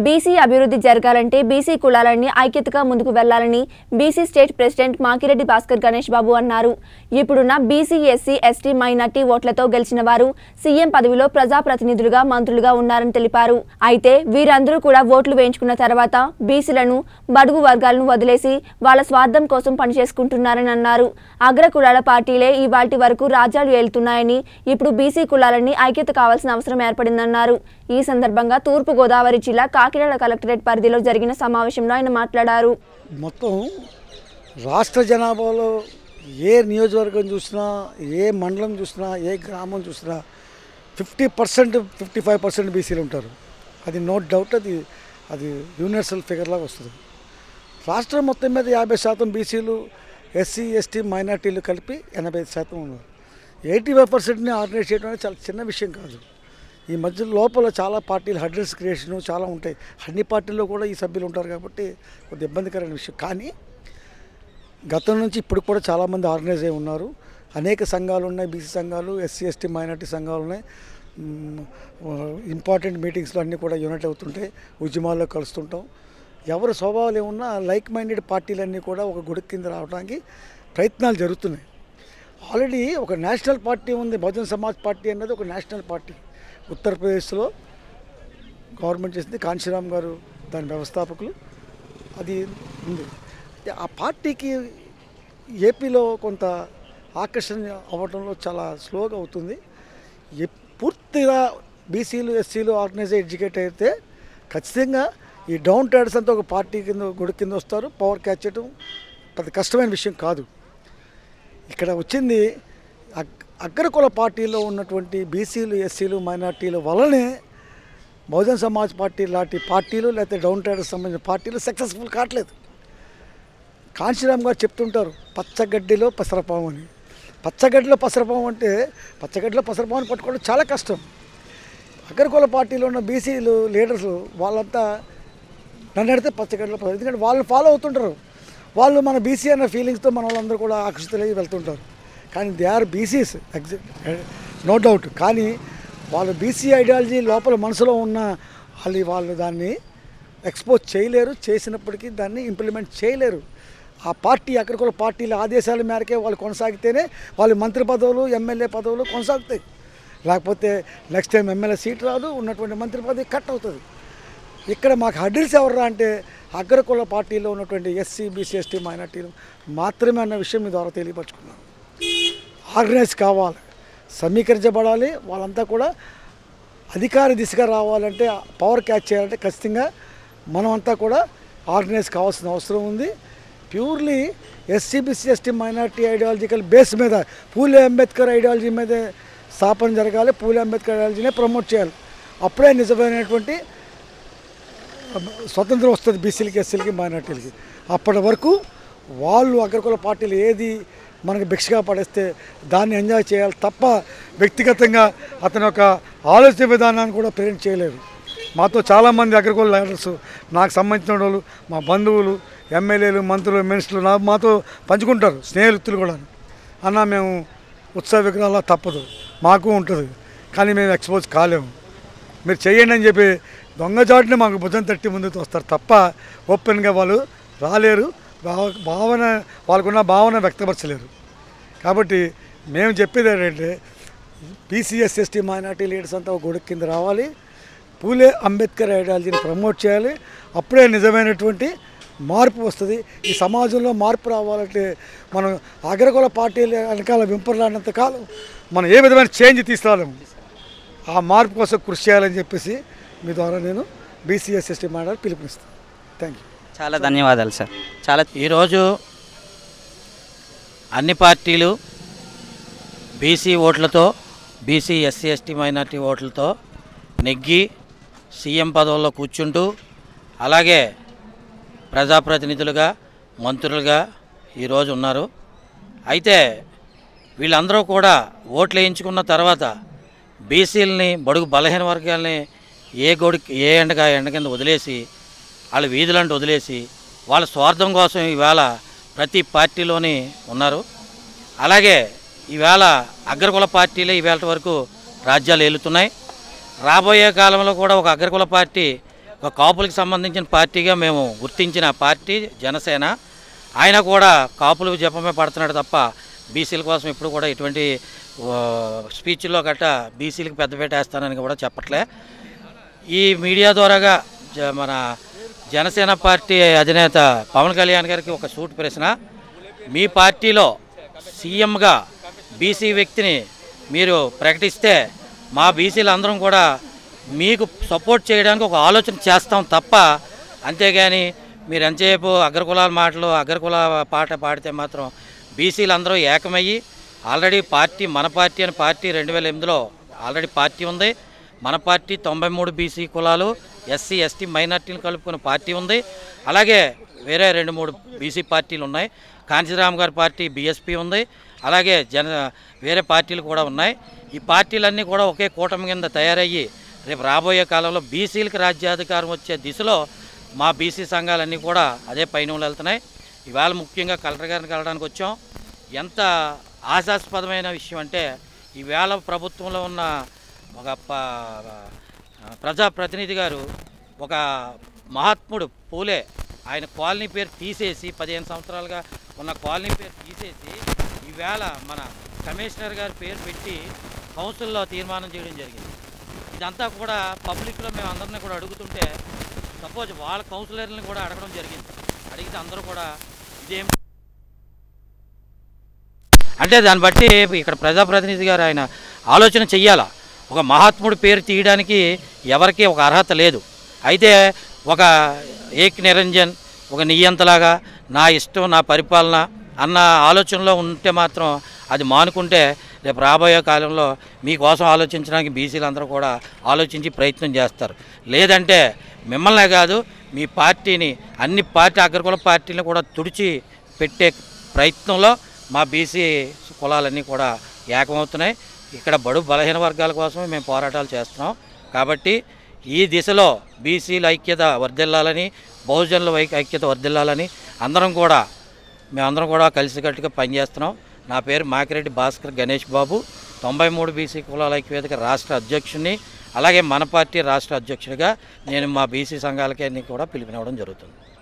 BC అభివృద్ధి జరగాలంటే BC కులాలన్నీ ఐక్యతగా ముందుకు వెళ్లాలని BC state president Makireddy Bhaskar Ganesh Babu అన్నారు ఇప్పుడున్న బీసీ ఎస్సీ ఎస్టీ మైనార్టీ ఓట్లతో గెలిచిన వారు సీఎం పదవిలో ప్రజాప్రతినిధులుగా మంత్రులుగా ఉన్నారని తెలిపారు అయితే వీరందరూ కూడా ఓట్లు వేయించుకున్న తర్వాత బీసీలను బడుగు వర్గాలను వదిలేసి వాళ్ళ స్వార్థం కోసం పనిచేసుకుంటున్నారని అన్నారు అగ్ర కులాల పార్టీలే ఇవాటి వరకు రాజ్యాలు ఏలుతున్నాయని ఇప్పుడు బీసీ కులాలన్నీ ఐక్యత కావాల్సిన అవసరం ఏర్పడిందన్నారు ఈ సందర్భంగా తూర్పు గోదావరి జిల్లా కాకినాడ కలెక్టరేట్ పరిధిలో జరిగిన సమావేశంలో ఆయన మాట్లాడారు మొత్తం రాష్ట్ర జనాభాలో ఏ నియోజకవర్గం చూసినా ఏ మండలం చూసినా ఏ గ్రామం చూసినా fifty percent fifty five percent బీసీలు ఉంటారు అది నో డౌట్ అది అది యూనివర్సల్ ఫిగర్ లాగా వస్తుంది రాష్ట్రం మొత్తం మీద యాభై శాతం బీసీలు ఎస్సీ ఎస్టీ మైనార్టీలు కలిపి ఎనభై ఐదు శాతం ఉన్నారు ఎయిటీ ఫైవ్ పర్సెంట్ని ఆర్గనైజ్ చేయడం అనేది చాలా చిన్న విషయం కాదు ఈ మధ్య లోపల చాలా పార్టీలు హడ్రల్స్ క్రియేషన్ చాలా ఉంటాయి అన్ని పార్టీల్లో కూడా ఈ సభ్యులు ఉంటారు కాబట్టి కొద్ది ఇబ్బందికరమైన విషయం కానీ గతం నుంచి ఇప్పుడు కూడా చాలామంది ఆర్గనైజ్ అయి ఉన్నారు అనేక సంఘాలు ఉన్నాయి బీసీ సంఘాలు ఎస్సీ ఎస్టీ మైనార్టీ సంఘాలు ఉన్నాయి ఇంపార్టెంట్ మీటింగ్స్లో అన్నీ కూడా యూనిట్ అవుతుంటాయి ఉద్యమాల్లో కలుస్తుంటాం ఎవరు స్వభావాలు ఏమున్నా లైక్ మైండెడ్ పార్టీలన్నీ కూడా ఒక గుడి కింద రావడానికి ప్రయత్నాలు జరుగుతున్నాయి ఆల్రెడీ ఒక నేషనల్ పార్టీ ఉంది బహుజన్ సమాజ్ పార్టీ అనేది ఒక నేషనల్ పార్టీ ఉత్తరప్రదేశ్లో గవర్నమెంట్ చేసింది కాంశీరామ్ గారు దాని వ్యవస్థాపకులు అది ఉంది అయితే ఆ పార్టీకి ఏపీలో కొంత ఆకర్షణ అవ్వడంలో చాలా స్లోగా అవుతుంది ఎప్- పూర్తిగా బీసీలు ఎస్సీలు ఆర్గనైజ్ ఎడ్యుకేట్ అయితే ఖచ్చితంగా ఈ డౌన్ టైడర్స్ అంతా ఒక పార్టీ కింద గుడి కింద వస్తారు పవర్ క్యాచ్ చేయడం పెద్ద కష్టమైన విషయం కాదు ఇక్కడ వచ్చింది అగ్- అగ్రకుల పార్టీలో ఉన్నటువంటి బీసీలు ఎస్సీలు మైనార్టీల వల్లనే బహుజన్ సమాజ్ పార్టీ లాంటి పార్టీలు లేకపోతే డౌన్ టైడర్స్ సంబంధించిన పార్టీలు సక్సెస్ఫుల్ కావట్లేదు కాంశీరామ్ గారు చెప్తుంటారు పచ్చగడ్డిలో పసరపాము అని పచ్చగడ్డిలో పసరపాము అంటే పచ్చగడ్డిలో పసరపాముని పట్టుకోవడం చాలా కష్టం అగ్రకుల పార్టీలో ఉన్న బీసీలు లీడర్స్ వాళ్ళంతా నన్ను అడిగితే పచ్చగడ్డలో పసర ఎందుకంటే వాళ్ళు ఫాలో అవుతుంటారు వాళ్ళు మన బీసీ అన్న ఫీలింగ్స్తో మన వాళ్ళందరూ కూడా ఆకర్షితులై వెళ్తుంటారు కానీ they are BCs no doubt కానీ వాళ్ళు బీసీ ఐడియాలజీ లోపల మనసులో ఉన్న వాళ్ళు వాళ్ళు దాన్ని ఎక్స్పోజ్ చేయలేరు చేసినప్పటికీ దాన్ని ఇంప్లిమెంట్ చేయలేరు ఆ పార్టీ అగ్రకుల పార్టీల ఆదేశాల మేరకే వాళ్ళు కొనసాగితేనే వాళ్ళు మంత్రి పదవులు ఎమ్మెల్యే పదవులు కొనసాగుతాయి లేకపోతే నెక్స్ట్ టైం ఎమ్మెల్యే సీట్ రాదు ఉన్నటువంటి మంత్రి పదవి కట్ అవుతుంది ఇక్కడ మాకు హడిల్స్ ఎవర్రా అంటే అగ్రకుల పార్టీలో ఉన్నటువంటి ఎస్సీ బీసీ ఎస్టీ మైనార్టీలు మాత్రమే అన్న విషయం మీ ద్వారా తెలియపరచుకున్నాను ఆర్గనైజ్ కావాలి సమీకరించబడాలి వాళ్ళంతా కూడా అధికార దిశగా రావాలంటే పవర్ క్యాచ్ చేయాలంటే ఖచ్చితంగా మనమంతా కూడా ఆర్గనైజ్ కావాల్సిన అవసరం ఉంది purely SC BC ST minority ideological base మీద పూలే అంబేద్కర్ ఐడియాలజీ మీద స్థాపన జరగాలి పూలే అంబేద్కర్ ఐడియాలజీనే ప్రమోట్ చేయాలి అప్పుడే నిజమైనటువంటి స్వతంత్రం వస్తుంది బీసీలకి ఎస్సీలకి మైనార్టీలకి అప్పటి వరకు వాళ్ళు అగ్రకుల పార్టీలు ఏది మనకి భిక్షగా పడేస్తే దాన్ని ఎంజాయ్ చేయాలి తప్ప వ్యక్తిగతంగా అతని యొక్క ఆలోచన విధానాన్ని కూడా ప్రేరణ చేయలేరు మాతో చాలామంది అగ్రకుల లీడర్స్ నాకు సంబంధించిన వాళ్ళు మా బంధువులు ఎమ్మెల్యేలు మంత్రులు మినిస్టర్లు నా మాతో పంచుకుంటారు స్నేహితులు కూడా అన్న మేము ఉత్సవ విగ్రహాల తప్పదు మాకు ఉంటుంది కానీ మేము ఎక్స్పోజ్ కాలేము మీరు చేయండి అని చెప్పి దొంగచాటుని మాకు భుజం తట్టి ముందుకు వస్తారు తప్ప ఓపెన్గా వాళ్ళు రాలేరు భావ- భావన వాళ్ళకున్న భావన వ్యక్తపరచలేరు కాబట్టి మేము చెప్పేది ఏంటంటే పీసీఎస్ ఎస్టీ మైనార్టీ లీడర్స్ అంతా ఒక గొడుగు కింద రావాలి పూలే అంబేద్కర్ ఐడియాలజీని ప్రమోట్ చేయాలి అప్పుడే నిజమైనటువంటి మార్పు వస్తుంది ఈ సమాజంలో మార్పు రావాలంటే మనం అగ్రకుల పార్టీల వెనకాల వింపర్లాడినంత కాలం మనం ఏ విధమైన చేంజ్ తీసుకురాలేము ఆ మార్పు కోసం కృషి చేయాలని చెప్పేసి మీ ద్వారా నేను బీసీఎస్ ఎస్టీ మైనార్టీ పిలుపునిస్తాను థ్యాంక్ యూ చాలా ధన్యవాదాలు సార్ చాలా ఈరోజు అన్ని పార్టీలు బీసీ ఓట్లతో బీసీ ఎస్సీ ఎస్టీ మైనార్టీ ఓట్లతో నెగ్గి సీఎం పదవుల్లో కూర్చుంటూ అలాగే ప్రజాప్రతినిధులుగా మంత్రులుగా ఈరోజు ఉన్నారు అయితే వీళ్ళందరూ కూడా ఓట్లు వేయించుకున్న తర్వాత బీసీలని బడుగు బలహీన వర్గాల్ని ఏ గోడి ఏ ఎండగా ఎండ కింద వదిలేసి వాళ్ళ వీధులంటూ వదిలేసి వాళ్ళ స్వార్థం కోసం ఈవేళ ప్రతి పార్టీలోని ఉన్నారు అలాగే ఈవేళ అగ్రకుల పార్టీలే ఈవేళ వరకు రాజ్యాలు ఏలుతున్నాయి రాబోయే కాలంలో కూడా ఒక అగ్రకుల పార్టీ ఒక కాపులకు సంబంధించిన పార్టీగా మేము గుర్తించిన పార్టీ జనసేన ఆయన కూడా కాపులు జపమే పడుతున్నాడు తప్ప బీసీల కోసం ఎప్పుడు కూడా ఎటువంటి ఆ, స్పీచ్ల్లో గట్ట బీసీలకు పెద్దపేట వేస్తానని కూడా చెప్పట్లే ఈ మీడియా ద్వారాగా జ- మన జనసేన పార్టీ అధినేత పవన్ కళ్యాణ్ గారికి ఒక సూట్ ప్రశ్న మీ పార్టీలో సీఎంగా బీసీ వ్యక్తిని మీరు ప్రకటిస్తే మా బీసీలు అందరం కూడా మీకు సపోర్ట్ చేయడానికి ఒక ఆలోచన చేస్తాం తప్ప అంతేగాని మీరు ఎంతసేపు అగ్రకులాల మాటలు అగ్రకుల పాట పాడితే మాత్రం బీసీలు అందరూ ఏకమయ్యి ఆల్రెడీ పార్టీ మన పార్టీ అని పార్టీ రెండు వేల ఎనిమిదిలో ఆల్రెడీ పార్టీ ఉంది మన పార్టీ తొంభై మూడు బీసీ కులాలు ఎస్సీ ఎస్టీ మైనార్టీలు కలుపుకున్న పార్టీ ఉంది అలాగే వేరే రెండు మూడు బీసీ పార్టీలు ఉన్నాయి కాంచీరామ్ గారి పార్టీ బీఎస్పీ ఉంది అలాగే జన వేరే పార్టీలు కూడా ఉన్నాయి ఈ పార్టీలన్నీ కూడా ఒకే కూటమి కింద తయారయ్యి రేపు రాబోయే కాలంలో బీసీలకు రాజ్యాధికారం వచ్చే దిశలో మా బీసీ సంఘాలన్నీ కూడా అదే పైన వెళ్తున్నాయి ఇవాళ ముఖ్యంగా కలెక్టర్ గారిని కలవడానికి వచ్చాం ఎంత ఆశాస్పదమైన విషయం అంటే ఈవేళ ప్రభుత్వంలో ఉన్న ఒక ప- ప్రజాప్రతినిధి గారు ఒక మహాత్ముడు పూలే ఆయన కాలనీ పేరు తీసేసి పదిహేను సంవత్సరాలుగా ఉన్న కాలనీ పేరు తీసేసి ఈవేళ మన కమిషనర్ గారి పేరు పెట్టి కౌన్సిల్లో తీర్మానం చేయడం జరిగింది ఇదంతా కూడా పబ్లిక్లో మేము అందరినీ కూడా అడుగుతుంటే సపోజ్ వాళ్ళ కౌన్సిలర్ని కూడా అడగడం జరిగింది అడిగితే అందరూ కూడా ఇదేం అంటే దాన్ని బట్టి ఇక్కడ ప్రజాప్రతినిధి గారు ఆయన ఆలోచన చెయ్యాలా ఒక మహాత్ముడి పేరు తీయడానికి ఎవరికీ ఒక అర్హత లేదు అయితే ఒక ఏక్ నిరంజన్ ఒక నియంతలాగా నా ఇష్టం నా పరిపాలన అన్న ఆలోచనలో ఉంటే మాత్రం అది మానుకుంటే రేపు రాబోయే కాలంలో మీకోసం ఆలోచించడానికి బీసీలు అందరూ కూడా ఆలోచించి ప్రయత్నం చేస్తారు లేదంటే మిమ్మల్నే కాదు మీ పార్టీని అన్ని పార్టీ అగ్రకుల పార్టీలను కూడా తుడిచి పెట్టే ప్రయత్నంలో మా బీసీ కులాలన్నీ కూడా ఏకమవుతున్నాయి ఇక్కడ బడు బలహీన వర్గాల కోసమే మేము పోరాటాలు చేస్తున్నాం కాబట్టి ఈ దిశలో బీసీల ఐక్యత వర్ధిల్లాలని బహుజనుల ఐ- ఐక్యత వర్ధిల్లాలని అందరం కూడా మేమందరం కూడా కలిసికట్టుగా పనిచేస్తున్నాం నా పేరు మాకిరెడ్డి భాస్కర్ గణేష్ బాబు తొంభై మూడు బీసీ కులాల ఐక్యవేదిక రాష్ట్ర అధ్యక్షుడిని అలాగే మన పార్టీ రాష్ట్ర అధ్యక్షుడిగా నేను మా బీసీ సంఘాలకి అన్ని కూడా పిలుపునివ్వడం జరుగుతుంది